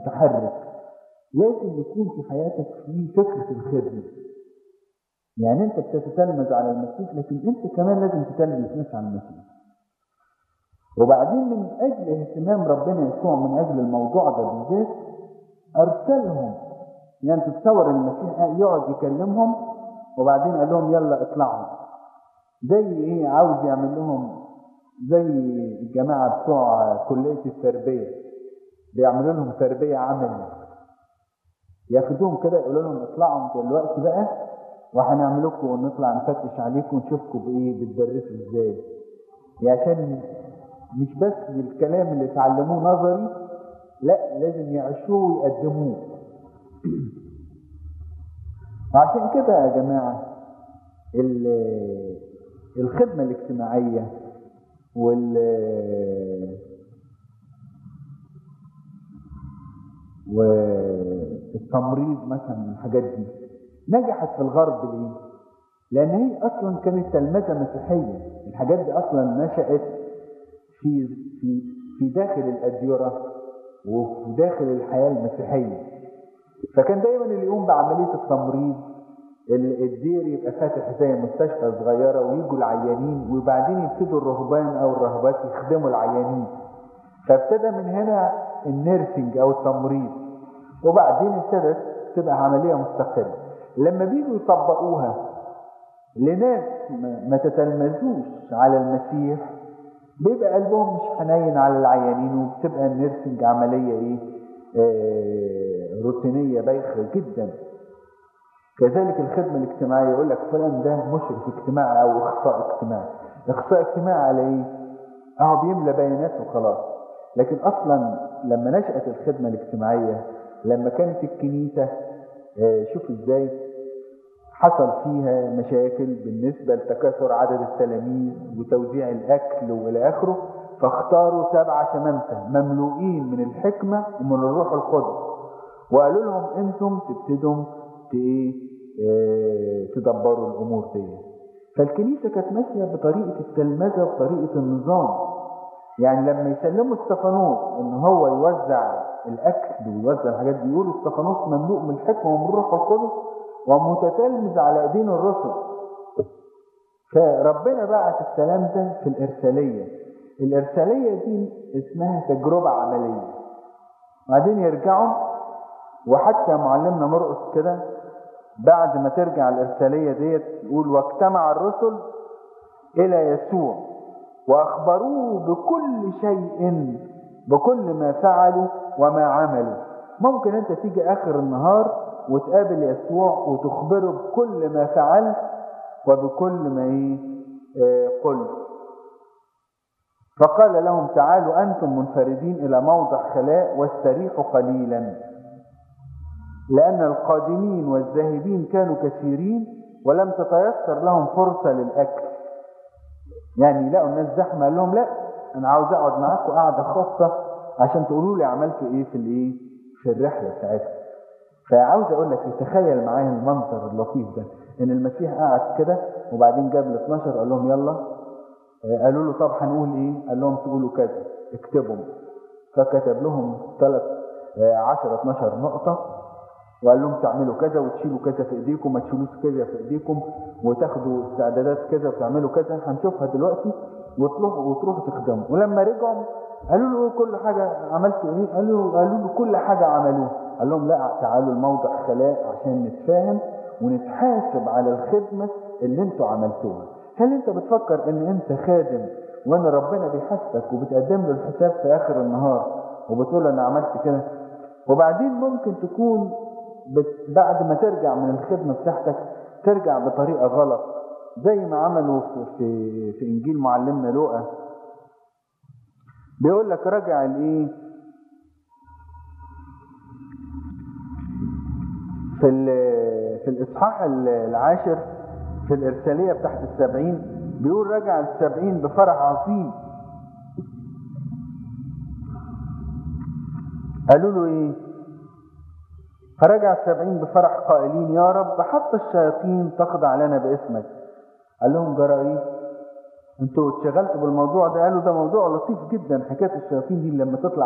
متحرك لازم يكون في حياتك في فكرة الخدمة يعني انت بتتلمذ على المسيح لكن انت كمان لازم تتلمذ ناس على المسيح وبعدين من اجل اهتمام ربنا يسوع من اجل الموضوع ده بالذات ارسلهم يعني تتصور المسيح يقعد يكلمهم وبعدين قال لهم يلا اطلعوا زي ايه عاوز يعمل لهم زي الجماعه بتوع كليه التربيه بيعملوا لهم تربيه عملي ياخدوهم كده يقولوا لهم اطلعوا انتوا دلوقتي بقى وهنعمل لكم نطلع نفتش عليكم ونشوفكم بايه بتدرسوا ازاي يعني عشان مش بس الكلام اللي اتعلموه نظري لا لازم يعيشوه ويقدموه وعشان كده يا جماعه الخدمه الاجتماعيه وال والتمريض مثلا الحاجات دي نجحت في الغرب ليه؟ لأن هي أصلا كانت تلمذة مسيحية الحاجات دي أصلا نشأت في في في داخل الأديرة وفي داخل الحياة المسيحية فكان دايما اللي يقوم بعملية التمريض الدير يبقى فاتح زي مستشفى صغيرة ويجوا العيانين وبعدين يبتدوا الرهبان أو الراهبات يخدموا العيانين فابتدى من هنا النيرسينج أو التمريض وبعدين ابتدت تبقى عملية مستقلة لما بيجوا يطبقوها لناس ما تتلمذوش على المسيح بيبقى قلبهم مش حنين على العيانين وبتبقى النيرسينج عملية ايه آه روتينية بايخة جدا كذلك الخدمة الاجتماعية يقول لك فلان ده مشرف اجتماعي او اخصائي اجتماعي اخصائي اجتماعي على ايه اه بيملى بيانات وخلاص لكن اصلا لما نشأت الخدمة الاجتماعية لما كانت الكنيسة آه شوف ازاي حصل فيها مشاكل بالنسبة لتكاثر عدد التلاميذ وتوزيع الأكل وإلى آخره فاختاروا سبعة شمامسة مملوئين من الحكمة ومن الروح القدس وقالوا لهم أنتم تبتدوا تدبروا الأمور دي فالكنيسة كانت ماشية بطريقة التلمذة وطريقة النظام يعني لما يسلموا استفانوس ان هو يوزع الاكل ويوزع الحاجات دي يقولوا استفانوس مملوء من الحكمه ومن الروح القدس ومتتلمذ على ايدين الرسل فربنا بعت السلام ده في الارساليه الارساليه دي اسمها تجربه عمليه بعدين يرجعوا وحتى معلمنا مرقس كده بعد ما ترجع الارساليه ديت يقول واجتمع الرسل الى يسوع واخبروه بكل شيء بكل ما فعلوا وما عملوا ممكن انت تيجي اخر النهار وتقابل يسوع وتخبره بكل ما فعلت وبكل ما ايه آه قلت فقال لهم تعالوا انتم منفردين الى موضع خلاء واستريحوا قليلا لان القادمين والذاهبين كانوا كثيرين ولم تتيسر لهم فرصه للاكل يعني لقوا الناس زحمه قال لهم لا انا عاوز اقعد معاكم قعده خاصه عشان تقولوا لي عملتوا ايه في الايه في الرحله بتاعتكم فعاوز اقول لك تخيل معايا المنظر اللطيف ده ان المسيح قعد كده وبعدين جاب ال 12 قال لهم يلا قالوا له طب هنقول ايه قال لهم تقولوا كذا اكتبوا فكتب لهم ثلاث 10 12 نقطه وقال لهم تعملوا كذا وتشيلوا كذا في ايديكم ما تشيلوش كذا في ايديكم وتاخدوا استعدادات كذا وتعملوا كذا هنشوفها دلوقتي وتروحوا وتروحوا تخدموا ولما رجعوا قالوا له كل حاجه عملتوا ايه؟ قالوا قالوا له كل حاجه عملوها قال لهم لا تعالوا الموضع خلاء عشان نتفاهم ونتحاسب على الخدمه اللي انتوا عملتوها هل انت بتفكر ان انت خادم وان ربنا بيحاسبك وبتقدم له الحساب في اخر النهار وبتقول انا عملت كده وبعدين ممكن تكون بعد ما ترجع من الخدمة بتاعتك ترجع بطريقة غلط زي ما عملوا في, في, في إنجيل معلمنا لوقا بيقول لك رجع الإيه في في الإصحاح العاشر في الإرسالية بتاعت السبعين بيقول رجع السبعين بفرح عظيم قالوا له إيه فرجع السبعين بفرح قائلين يا رب حتى الشياطين تخضع لنا باسمك قال لهم جرى ايه انتوا اتشغلتوا بالموضوع ده قالوا ده موضوع لطيف جدا حكايه الشياطين دي لما تطلع